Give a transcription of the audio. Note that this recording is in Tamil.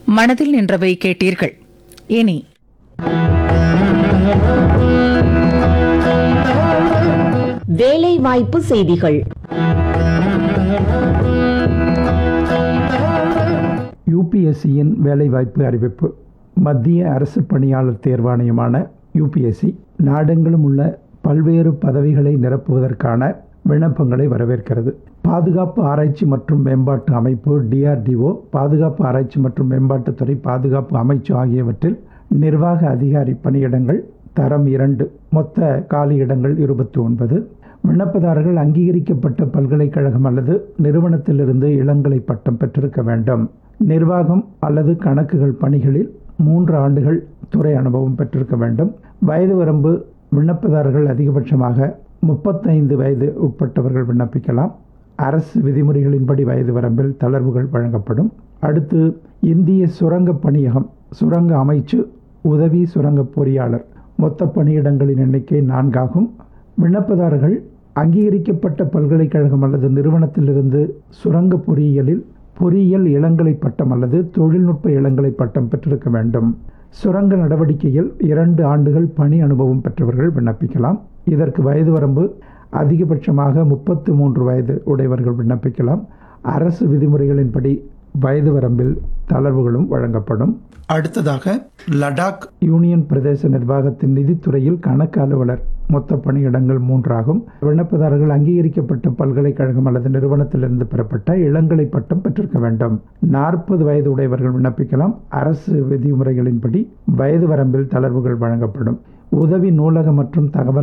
மனதில் நின்றவை கேட்டீர்கள் இனி வேலை வாய்ப்பு செய்திகள் யூபிஎஸ்சியின் வேலைவாய்ப்பு அறிவிப்பு மத்திய அரசு பணியாளர் தேர்வாணையமான யூபிஎஸ்சி நாடெங்கிலும் உள்ள பல்வேறு பதவிகளை நிரப்புவதற்கான விண்ணப்பங்களை வரவேற்கிறது பாதுகாப்பு ஆராய்ச்சி மற்றும் மேம்பாட்டு அமைப்பு டிஆர்டிஓ பாதுகாப்பு ஆராய்ச்சி மற்றும் மேம்பாட்டுத்துறை பாதுகாப்பு அமைச்சு ஆகியவற்றில் நிர்வாக அதிகாரி பணியிடங்கள் தரம் இரண்டு மொத்த காலியிடங்கள் இருபத்தி ஒன்பது விண்ணப்பதாரர்கள் அங்கீகரிக்கப்பட்ட பல்கலைக்கழகம் அல்லது நிறுவனத்திலிருந்து இளங்கலை பட்டம் பெற்றிருக்க வேண்டும் நிர்வாகம் அல்லது கணக்குகள் பணிகளில் மூன்று ஆண்டுகள் துறை அனுபவம் பெற்றிருக்க வேண்டும் வயது வரம்பு விண்ணப்பதாரர்கள் அதிகபட்சமாக முப்பத்தைந்து வயது உட்பட்டவர்கள் விண்ணப்பிக்கலாம் அரசு விதிமுறைகளின்படி வயது வரம்பில் தளர்வுகள் வழங்கப்படும் அடுத்து இந்திய சுரங்க பணியகம் சுரங்க அமைச்சு உதவி சுரங்க பொறியாளர் மொத்த பணியிடங்களின் எண்ணிக்கை நான்காகும் விண்ணப்பதாரர்கள் அங்கீகரிக்கப்பட்ட பல்கலைக்கழகம் அல்லது நிறுவனத்திலிருந்து சுரங்க பொறியியலில் பொறியியல் இளங்கலை பட்டம் அல்லது தொழில்நுட்ப இளங்கலை பட்டம் பெற்றிருக்க வேண்டும் சுரங்க நடவடிக்கையில் இரண்டு ஆண்டுகள் பணி அனுபவம் பெற்றவர்கள் விண்ணப்பிக்கலாம் இதற்கு வயது வரம்பு அதிகபட்சமாக முப்பத்து மூன்று வயது உடையவர்கள் விண்ணப்பிக்கலாம் அரசு விதிமுறைகளின்படி வயது வரம்பில் தளர்வுகளும் வழங்கப்படும் அடுத்ததாக லடாக் யூனியன் பிரதேச நிர்வாகத்தின் நிதித்துறையில் கணக்கு அலுவலர் மொத்த பணியிடங்கள் மூன்றாகும் விண்ணப்பதாரர்கள் அங்கீகரிக்கப்பட்ட பல்கலைக்கழகம் அல்லது நிறுவனத்திலிருந்து பெறப்பட்ட இளங்கலை பட்டம் பெற்றிருக்க வேண்டும் நாற்பது வயது உடையவர்கள் விண்ணப்பிக்கலாம் அரசு விதிமுறைகளின்படி வயது வரம்பில் தளர்வுகள் வழங்கப்படும் உதவி நூலக மற்றும் தகவல்